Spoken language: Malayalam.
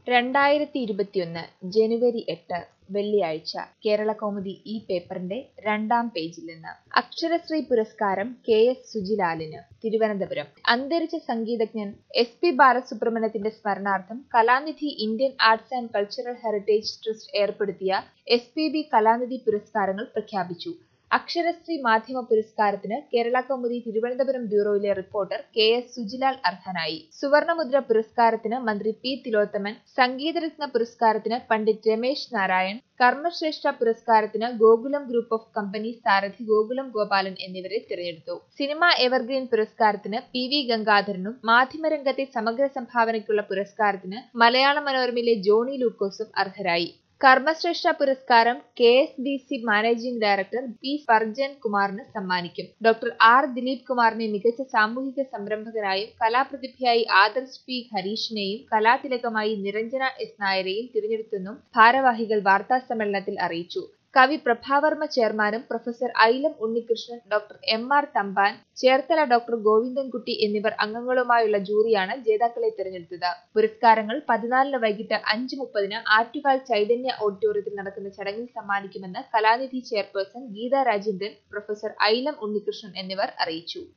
രണ്ടായിരത്തി ഇരുപത്തിയൊന്ന് ജനുവരി എട്ട് വെള്ളിയാഴ്ച കേരളകൗമുദി ഈ പേപ്പറിന്റെ രണ്ടാം പേജിൽ നിന്ന് അക്ഷരശ്രീ പുരസ്കാരം കെ എസ് സുജിലാലിന് തിരുവനന്തപുരം അന്തരിച്ച സംഗീതജ്ഞൻ എസ് പി ബാലസുബ്രഹ്മണ്യത്തിന്റെ സ്മരണാർത്ഥം Kalanidhi Indian arts and cultural heritage trust ഏർപ്പെടുത്തിയ എസ് പി ബി കലാനിധി പുരസ്കാരങ്ങൾ പ്രഖ്യാപിച്ചു അക്ഷരശ്രീ മാധ്യമ പുരസ്കാരത്തിന് കേരള കൗമുദി തിരുവനന്തപുരം ബ്യൂറോയിലെ റിപ്പോർട്ടർ കെ എസ് സുജിലാൽ അർഹനായി സുവർണമുദ്ര പുരസ്കാരത്തിന് മന്ത്രി പി തിലോത്തമൻ സംഗീതരത്ന പുരസ്കാരത്തിന് പണ്ഡിറ്റ് രമേശ് നാരായൺ കർമ്മശ്രേഷ്ഠ പുരസ്കാരത്തിന് ഗോകുലം ഗ്രൂപ്പ് ഓഫ് കമ്പനീസ് സാരഥി ഗോകുലം ഗോപാലൻ എന്നിവരെ തിരഞ്ഞെടുത്തു സിനിമ എവർഗ്രീൻ പുരസ്കാരത്തിന് പി വി ഗംഗാധരനും മാധ്യമരംഗത്തെ സമഗ്ര സംഭാവനയ്ക്കുള്ള പുരസ്കാരത്തിന് മലയാള മനോരമയിലെ ജോണി ലൂക്കോസും അർഹരായി കർമ്മശ്രേഷ്ഠ പുരസ്കാരം K S B C managing director P Spurgeon കുമാറിന് സമ്മാനിക്കും ഡോക്ടർ ആർ ദിലീപ് കുമാറിനെ മികച്ച സാമൂഹിക സംരംഭകനായും കലാപ്രതിഭയായി ആദർശ് പി ഹരീഷിനെയും കലാതിലകമായി നിരഞ്ജന എസ് നായരെയും തിരഞ്ഞെടുത്തെന്നും ഭാരവാഹികൾ വാർത്താസമ്മേളനത്തിൽ അറിയിച്ചു കവി പ്രഭാവർമ്മ ചെയർമാനും professor Ailam Unnikrishnan doctor M R Thampan Cherthala doctor Govindankutty എന്നിവർ അംഗങ്ങളുമായുള്ള ജൂറിയാണ് ജേതാക്കളെ തിരഞ്ഞെടുത്തത് പുരസ്കാരങ്ങൾ പതിനാലിന് വൈകിട്ട് അഞ്ച് മുപ്പതിന് ആറ്റുകാൽ ചൈതന്യ ഓഡിറ്റോറിയത്തിൽ നടക്കുന്ന ചടങ്ങിൽ സമ്മാനിക്കുമെന്ന് കലാനിധി ചെയർപേഴ്സൺ ഗീത രാജേന്ദ്രൻ പ്രൊഫസർ ഐലം ഉണ്ണികൃഷ്ണൻ എന്നിവർ അറിയിച്ചു